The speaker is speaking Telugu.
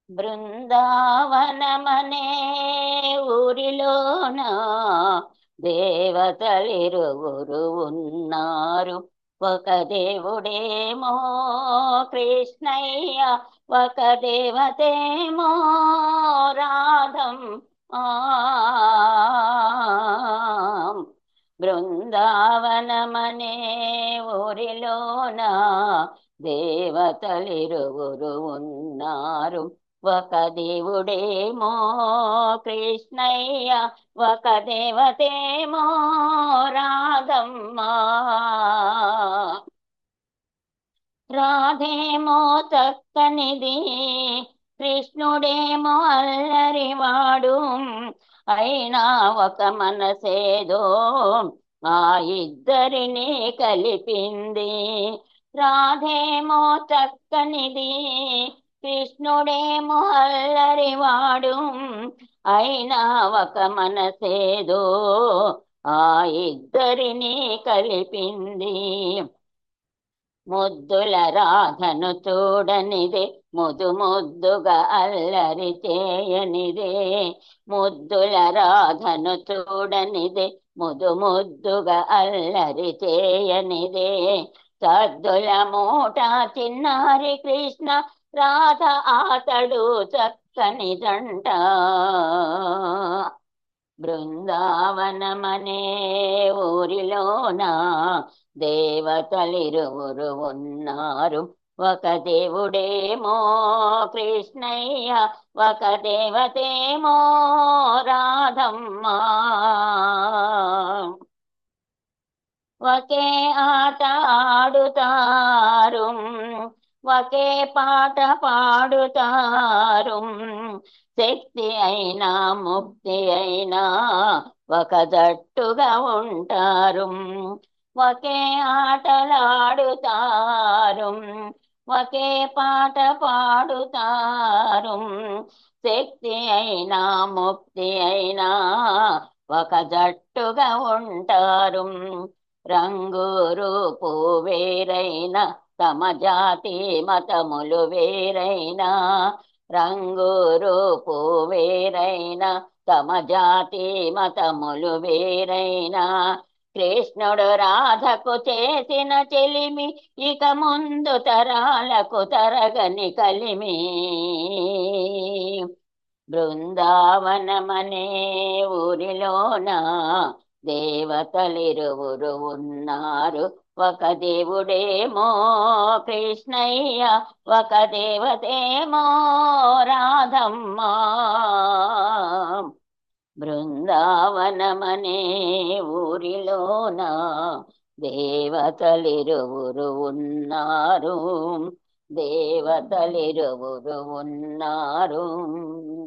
బృందావనమనే ఊరిలోన దేవతలిరువురు ఉన్నారు ఒక దేవుడేమో కృష్ణయ్య ఒక దేవతేమో రాధం ఆ బృందావనమనే ఊరిలోన దేవతలిరువురు ఉన్నారు ఒక దేవుడేమో కృష్ణయ్య ఒక దేవతేమో రాధమ్మ రాధేమో చక్కనిది కృష్ణుడేమో అల్లరివాడు అయినా ఒక మనసేదో ఆ ఇద్దరిని కలిపింది రాధేమో చక్కనిది కృష్ణుడేమో అల్లరివాడు అయినా ఒక మనసేదో ఆ ఇద్దరిని కలిపింది ముద్దుల రాధను చూడనిదే ముదు ముద్దుగా అల్లరి చేయనిదే ముద్దుల రాధను చూడనిదే ముదు ముద్దుగా అల్లరి చేయనిదే సద్దుల మూట చిన్నారి కృష్ణ రాధ ఆతడు చక్కని జంట బృందావనమనే ఊరిలోన దేవతలిరువురు ఉన్నారు ఒక దేవుడేమో కృష్ణయ్య ఒక దేవతేమో రాధమ్మ ఒకే ఆట ఆడుతారు ఒకే పాట పాడుతారు శక్తి అయినా ముక్తి అయినా ఒక జట్టుగా ఉంటారు ఒకే ఆటలాడుతారు ఒకే పాట పాడుతారు శక్తి అయినా ముక్తి అయినా ఒక జట్టుగా ఉంటారు రంగు రూపు వేరైన తమ జాతి మతములు వేరైనా రంగు రూపు వేరైన తమ జాతి మతములు వేరైనా కృష్ణుడు రాధకు చేసిన చెలిమి ఇక ముందు తరాలకు తరగని కలిమి బృందావనమనే ఊరిలోన దేవతలిరువురు ఉన్నారు ఒక దేవుడేమో కృష్ణయ్య ఒక దేవతేమో రాధమ్మ బృందావనమనే ఊరిలోన దేవతలిరువురు ఉన్నారు దేవతలిరువురు ఉన్నారు